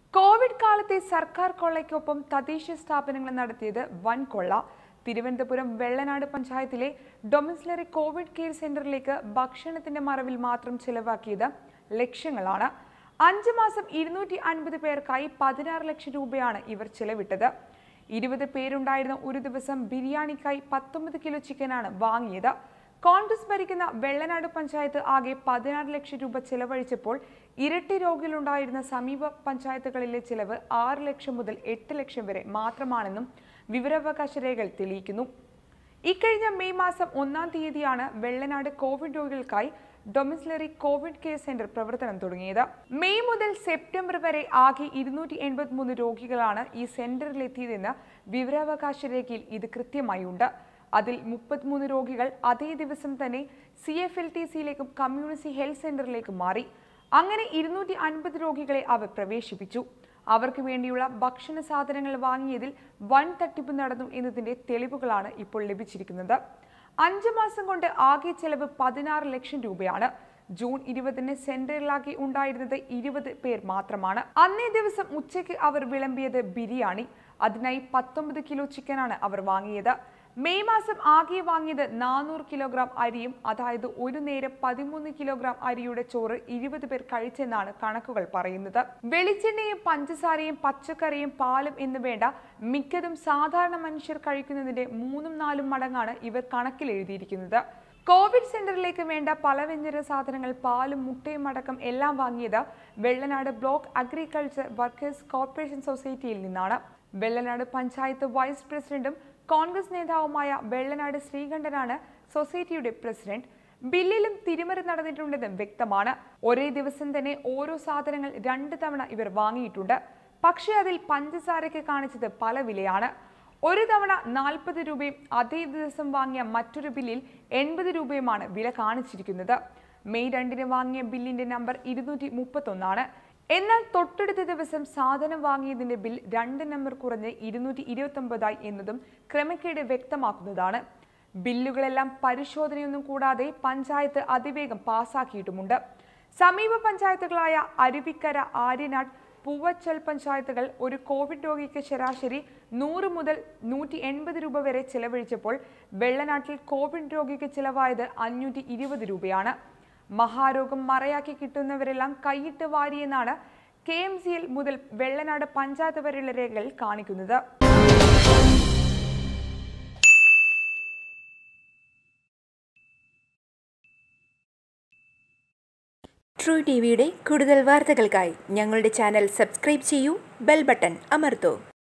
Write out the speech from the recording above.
Covid കാലത്തെ സർക്കാർ കൊള്ളയ്ക്കൊപ്പം തദ്ദേശ സ്ഥാപനങ്ങൾ നടത്തിയത് വൻ കൊള്ള തിരുവനന്തപുരം വെള്ളനാട് പഞ്ചായത്തിലെ ഡൊമിസിലറി കോവിഡ് കെയർ സെന്ററിലേക്ക് ഭക്ഷണത്തിന്റെ മറവിൽ മാത്രം ചിലവാക്കിയത് ലക്ഷങ്ങളാണ് അഞ്ച് മാസം ഇരുന്നൂറ്റി അൻപത് പേർക്കായി പതിനാറ് ലക്ഷം രൂപയാണ് ഇവർ ചിലവിട്ടത് ഇരുപത് പേരുണ്ടായിരുന്ന ഒരു ദിവസം ബിരിയാണിക്കായി പത്തൊമ്പത് കിലോ ചിക്കനാണ് വാങ്ങിയത് കോൺഗ്രസ് ഭരിക്കുന്ന വെള്ളനാട് പഞ്ചായത്ത് ആകെ പതിനാറ് ലക്ഷം രൂപ ചെലവഴിച്ചപ്പോൾ ഇരട്ടി രോഗികളുണ്ടായിരുന്ന സമീപ പഞ്ചായത്തുകളിലെ ചിലവ് ആറ് ലക്ഷം മുതൽ എട്ട് ലക്ഷം വരെ മാത്രമാണെന്നും വിവരാവകാശ രേഖകൾ തെളിയിക്കുന്നു ഇക്കഴിഞ്ഞ മെയ് മാസം ഒന്നാം തീയതിയാണ് വെള്ളനാട് കോവിഡ് രോഗികൾക്കായി ഡൊമിസിലറി കോവിഡ് കെയർ സെന്റർ പ്രവർത്തനം തുടങ്ങിയത് മെയ് മുതൽ സെപ്റ്റംബർ വരെ ആകെ ഇരുന്നൂറ്റി എൺപത്തി മൂന്ന് രോഗികളാണ് ഈ സെന്ററിലെത്തിയതെന്ന് വിവരാവകാശ രേഖയിൽ ഇത് കൃത്യമായി ഉണ്ട് അതിൽ മുപ്പത്തിമൂന്ന് രോഗികൾ അതേ ദിവസം തന്നെ സി എഫ് എൽ ടി സിയിലേക്കും കമ്മ്യൂണിറ്റി ഹെൽത്ത് സെന്ററിലേക്കും മാറി അങ്ങനെ ഇരുന്നൂറ്റി അൻപത് രോഗികളെ അവർ പ്രവേശിപ്പിച്ചു അവർക്ക് വേണ്ടിയുള്ള ഭക്ഷണ സാധനങ്ങൾ വാങ്ങിയതിൽ വൻ തട്ടിപ്പ് നടന്നു എന്നതിന്റെ തെളിവുകളാണ് ഇപ്പോൾ ലഭിച്ചിരിക്കുന്നത് അഞ്ച് മാസം കൊണ്ട് ആകെ ചെലവ് പതിനാറ് ലക്ഷം രൂപയാണ് ജൂൺ ഇരുപതിന് സെന്ററിലാക്കി ഉണ്ടായിരുന്നത് ഇരുപത് പേർ മാത്രമാണ് അന്നേ ദിവസം ഉച്ചയ്ക്ക് അവർ വിളമ്പിയത് ബിരിയാണി അതിനായി പത്തൊമ്പത് കിലോ ചിക്കനാണ് അവർ വാങ്ങിയത് മെയ് മാസം ആകെ വാങ്ങിയത് നാനൂറ് കിലോഗ്രാം അരിയും അതായത് ഒരു നേരം പതിമൂന്ന് കിലോഗ്രാം അരിയുടെ ചോറ് ഇരുപത് പേർ കഴിച്ചെന്നാണ് കണക്കുകൾ പറയുന്നത് വെളിച്ചെണ്ണയും പഞ്ചസാരയും പച്ചക്കറിയും പാലും എന്ന് വേണ്ട മിക്കതും സാധാരണ മനുഷ്യർ കഴിക്കുന്നതിന്റെ മൂന്നും നാലും മടങ്ങാണ് ഇവർ കണക്കിൽ എഴുതിയിരിക്കുന്നത് കോവിഡ് സെന്ററിലേക്ക് വേണ്ട പലവ്യഞ്ജന സാധനങ്ങൾ പാലും മുട്ടയും അടക്കം എല്ലാം വാങ്ങിയത് Vellanad block agriculture workers corporation സൊസൈറ്റിയിൽ നിന്നാണ് വെള്ളനാട് പഞ്ചായത്ത് വൈസ് പ്രസിഡന്റും കോൺഗ്രസ് നേതാവുമായ വെള്ളനാട് ശ്രീകണ്ഠനാണ് സൊസൈറ്റിയുടെ പ്രസിഡന്റ് ബില്ലിലും തിരിമറി നടന്നിട്ടുണ്ടെന്ന് വ്യക്തമാണ് ഒരേ ദിവസം തന്നെ ഓരോ സാധനങ്ങൾ രണ്ട് തവണ ഇവർ വാങ്ങിയിട്ടുണ്ട് പക്ഷേ അതിൽ പഞ്ചസാരയ്ക്ക് കാണിച്ചത് പല വിലയാണ് ഒരു തവണ നാൽപ്പത് രൂപയും അതേ ദിവസം വാങ്ങിയ മറ്റൊരു ബില്ലിൽ എൺപത് രൂപയുമാണ് വില കാണിച്ചിരിക്കുന്നത് മെയ് രണ്ടിന് വാങ്ങിയ ബില്ലിന്റെ നമ്പർ ഇരുന്നൂറ്റി മുപ്പത്തൊന്നാണ് എന്നാൽ തൊട്ടടുത്ത ദിവസം സാധനം വാങ്ങിയതിന്റെ ബിൽ രണ്ട് നമ്പർ കുറഞ്ഞ് ഇരുന്നൂറ്റി ഇരുപത്തൊമ്പതായി എന്നതും ക്രമക്കേട് വ്യക്തമാക്കുന്നതാണ് ബില്ലുകളെല്ലാം പരിശോധനയൊന്നും കൂടാതെ പഞ്ചായത്ത് അതിവേഗം പാസാക്കിയിട്ടുമുണ്ട് സമീപ പഞ്ചായത്തുകളായ അരുവിക്കര ആര്യനാട് പൂവച്ചൽ പഞ്ചായത്തുകൾ ഒരു കോവിഡ് രോഗിക്ക് ശരാശരി നൂറ് മുതൽ നൂറ്റി എൺപത് രൂപ വരെ ചെലവഴിച്ചപ്പോൾ വെള്ളനാട്ടിൽ കോവിഡ് രോഗിക്ക് ചിലവായത് അഞ്ഞൂറ്റി ഇരുപത് രൂപയാണ് മഹാരോഗം മറയാക്കി കിട്ടുന്നവരെല്ലാം കൈയിട്ട് വാരിയെന്നാണ് കെ എം സി എൽ മുതൽ വെള്ളനാട് പഞ്ചായത്ത് വരെയുള്ള രേഖകൾ കാണിക്കുന്നത് ട്രൂ ടി വിയുടെ കൂടുതൽ വാർത്തകൾക്കായി ഞങ്ങളുടെ ചാനൽ സബ്സ്ക്രൈബ് ചെയ്യൂ ബെൽ ബട്ടൺ അമർത്തൂ